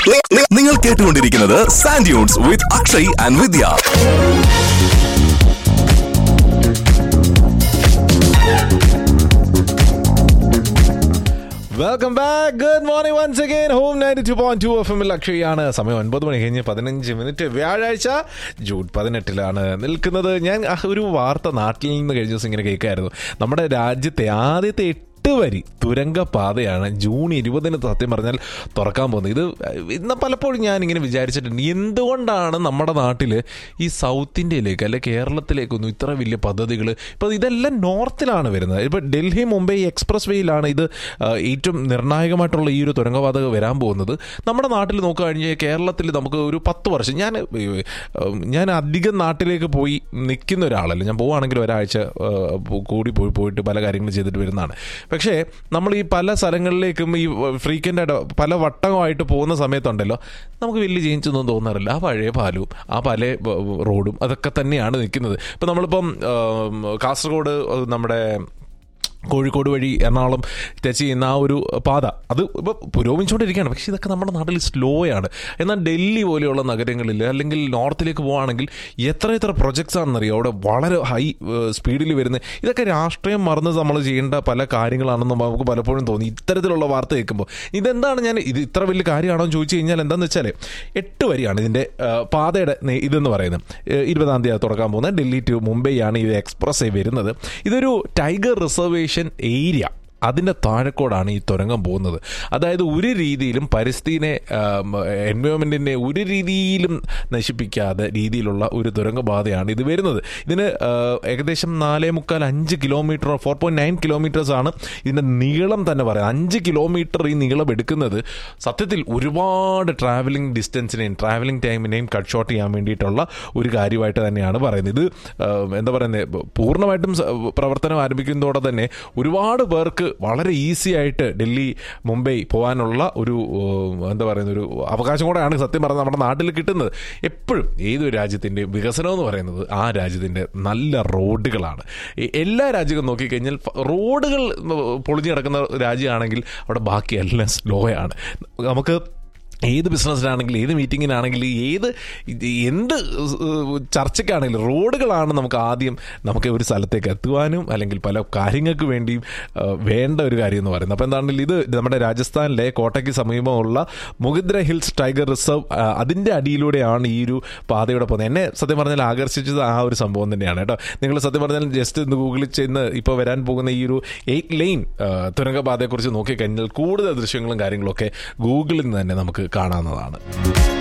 നി- നി- നിങ്ങൾ കേട്ടുകൊണ്ടിരിക്കുന്നത് Sandunes with Akshay and Vidya welcome back good morning once again home ninety two point two F എമ്മിൽ അക്ഷയാണ് സമയം ഒൻപത് മണി കഴിഞ്ഞ് പതിനഞ്ച് മിനിറ്റ് വ്യാഴാഴ്ച ജൂൺ പതിനെട്ടിലാണ് നിൽക്കുന്നത് ഞാൻ ആ ഒരു വാർത്ത നാട്ടിൽ നിന്ന് കഴിഞ്ഞ ദിവസം ഇങ്ങനെ കേൾക്കായിരുന്നു നമ്മുടെ രാജ്യത്തെ ആദ്യത്തെ എട്ട് വരി തുരങ്ക പാതയാണ് ജൂൺ ഇരുപതിന് സത്യം പറഞ്ഞാൽ തുറക്കാൻ പോകുന്നത് ഇത് ഇന്ന് പലപ്പോഴും ഞാൻ ഇങ്ങനെ വിചാരിച്ചിട്ടുണ്ട് എന്തുകൊണ്ടാണ് നമ്മുടെ നാട്ടിൽ ഈ സൗത്ത് ഇന്ത്യയിലേക്ക് അല്ലെ കേരളത്തിലേക്കൊന്നും ഇത്ര വലിയ പദ്ധതികൾ ഇപ്പോൾ ഇതെല്ലാം നോർത്തിലാണ് വരുന്നത് ഇപ്പോൾ ഡൽഹി മുംബൈ എക്സ്പ്രസ് വേയിലാണ് ഇത് ആ, ഏറ്റവും നിർണായകമായിട്ടുള്ള ഈ ഒരു തുരങ്കപാത വരാൻ പോകുന്നത് നമ്മുടെ നാട്ടിൽ നോക്കുകഴിഞ്ഞാൽ കേരളത്തിൽ നമുക്ക് ഒരു പത്ത് വർഷം ഞാൻ ഏ, ഞാൻ അധികം നാട്ടിലേക്ക് പോയി നിൽക്കുന്ന ഒരാളല്ല ഞാൻ പോവുകയാണെങ്കിൽ ഒരാഴ്ച ആ, കൂടി പോയി പോയിട്ട് പല കാര്യങ്ങളും ചെയ്തിട്ട് വരുന്നതാണ് പക്ഷേ നമ്മൾ ഈ പല സ്ഥലങ്ങളിലേക്കും ഈ ഫ്രീക്വൻ്റ് ആയിട്ട് പല വട്ടമായിട്ട് പോകുന്ന സമയത്തുണ്ടല്ലോ നമുക്ക് വലിയ ചേഞ്ച് ഒന്നും തോന്നാറില്ല ആ പഴയ പാലവും ആ പല ബ- റോഡും അതൊക്കെ തന്നെയാണ് നിൽക്കുന്നത് ഇപ്പം നമ്മളിപ്പം ആ, കാസർഗോഡ് നമ്മുടെ കോഴിക്കോട് വഴി എറണാകുളം ടച്ച് ചെയ്യുന്ന ആ ഒരു പാത അത് ഇപ്പോൾ പുരോഗമിച്ചുകൊണ്ടിരിക്കുകയാണ് പക്ഷേ ഇതൊക്കെ നമ്മുടെ നാട്ടിൽ സ്ലോ ആണ് എന്നാൽ ഡൽഹി പോലെയുള്ള നഗരങ്ങളിൽ അല്ലെങ്കിൽ നോർത്തിലേക്ക് പോവുകയാണെങ്കിൽ എത്ര എത്ര പ്രൊജക്ട്സ് ആണെന്നറിയോ അവിടെ വളരെ ഹൈ സ്പീഡിൽ വരുന്ന ഇതൊക്കെ രാഷ്ട്രീയം മറന്ന് നമ്മൾ ചെയ്യേണ്ട പല കാര്യങ്ങളാണെന്ന് നമുക്ക് പലപ്പോഴും തോന്നി ഇത്തരത്തിലുള്ള വാർത്ത കേൾക്കുമ്പോൾ ഇതെന്താണ് ഞാൻ ഇത് ഇത്ര വലിയ കാര്യമാണോ എന്ന് ചോദിച്ചു കഴിഞ്ഞാൽ എന്താണെന്ന് വെച്ചാൽ എട്ട് വരിയാണ് ഇതിൻ്റെ ആ, പാതയുടെ നെ- ഇതെന്ന് പറയുന്നത് ഏ, ഇരുപതാം തീയതി തുറക്കാൻ പോകുന്നത് ഡൽഹി ടു മുംബൈ ആണ് ഈ എക്സ്പ്രസ് വരുന്നത് ഇതൊരു ടൈഗർ റിസർവേഷൻ ഏരിയ അതിൻ്റെ താഴെക്കോടാണ് ഈ തുരങ്കം പോകുന്നത് അതായത് ഒരു രീതിയിലും പരിസ്ഥിതിനെ എൻവയോൺമെൻറ്റിനെ ഒരു രീതിയിലും നശിപ്പിക്കാതെ രീതിയിലുള്ള ഒരു തുരങ്കപാതയാണ് ഇത് വരുന്നത് ഇതിന് ആ, ഏകദേശം നാലേ മുക്കാൽ അഞ്ച് kilometre four point nine kilometres ആണ് ഇതിൻ്റെ നീളം തന്നെ പറയാം അഞ്ച് കിലോമീറ്റർ ഈ നീളം എടുക്കുന്നത് സത്യത്തിൽ ഒരുപാട് ട്രാവലിംഗ് ഡിസ്റ്റൻസിനെയും ട്രാവലിംഗ് ടൈമിനെയും കട്ട് ഷോർട്ട് ചെയ്യാൻ വേണ്ടിയിട്ടുള്ള ഒരു കാര്യമായിട്ട് തന്നെയാണ് പറയുന്നത് ഇത് ആ, എന്താ പറയുന്നത് പൂർണ്ണമായിട്ടും സ- പ്രവർത്തനം ആരംഭിക്കുന്നതോടെ തന്നെ ഒരുപാട് പേർക്ക് വളരെ ഈസി ആയിട്ട് ഡൽഹി മുംബൈ പോകാനുള്ള ഒരു ഉം, എന്താ പറയുന്ന ഒരു അവകാശം കൂടെയാണ് സത്യം പറഞ്ഞാൽ നമ്മുടെ നാട്ടിൽ കിട്ടുന്നത് എപ്പോഴും ഏതൊരു രാജ്യത്തിൻ്റെ വികസനം എന്ന് പറയുന്നത് ആ രാജ്യത്തിൻ്റെ നല്ല റോഡുകളാണ് എ- എല്ലാ രാജ്യങ്ങളും നോക്കിക്കഴിഞ്ഞാൽ ഫ- റോഡുകൾ പൊളിഞ്ഞു കിടക്കുന്ന രാജ്യമാണെങ്കിൽ അവിടെ ബാക്കി എല്ലാം സ്ലോ ആണ് നമുക്ക് ഏത് ബിസിനസ്സിനാണെങ്കിലും ഏത് മീറ്റിങ്ങിനാണെങ്കിലും ഏത് ഇത് എന്ത് ചർച്ചയ്ക്കാണെങ്കിലും റോഡുകളാണ് നമുക്ക് ആദ്യം നമുക്ക് ഒരു സ്ഥലത്തേക്ക് എത്തുവാനും അല്ലെങ്കിൽ പല കാര്യങ്ങൾക്ക് വേണ്ടിയും ആ, വേണ്ട ഒരു കാര്യം എന്ന് പറയുന്നത് അപ്പോൾ എന്താണെങ്കിലും ഇത് നമ്മുടെ രാജസ്ഥാനിലെ കോട്ടയ്ക്ക് സമീപമുള്ള മുഗദ്ര ഹിൽസ് ടൈഗർ റിസർവ് ആ, അതിൻ്റെ അടിയിലൂടെയാണ് ഈ ഒരു പാതയുടെ പോകുന്നത് എന്നെ സത്യം പറഞ്ഞാൽ ആകർഷിച്ചത് ആ ഒരു സംഭവം തന്നെയാണ് കേട്ടോ നിങ്ങൾ സത്യം പറഞ്ഞാൽ ജസ്റ്റ് ഒന്ന് ഗൂഗിളിൽ ചെന്ന് ഇപ്പോൾ വരാൻ പോകുന്ന ഈ ഒരു എയ്റ്റ് ലൈൻ തുരങ്കപാതയെക്കുറിച്ച് നോക്കിക്കഴിഞ്ഞാൽ കൂടുതൽ ദൃശ്യങ്ങളും കാര്യങ്ങളൊക്കെ ഗൂഗിളിൽ നിന്ന് തന്നെ നമുക്ക് കാണാവുന്നതാണ്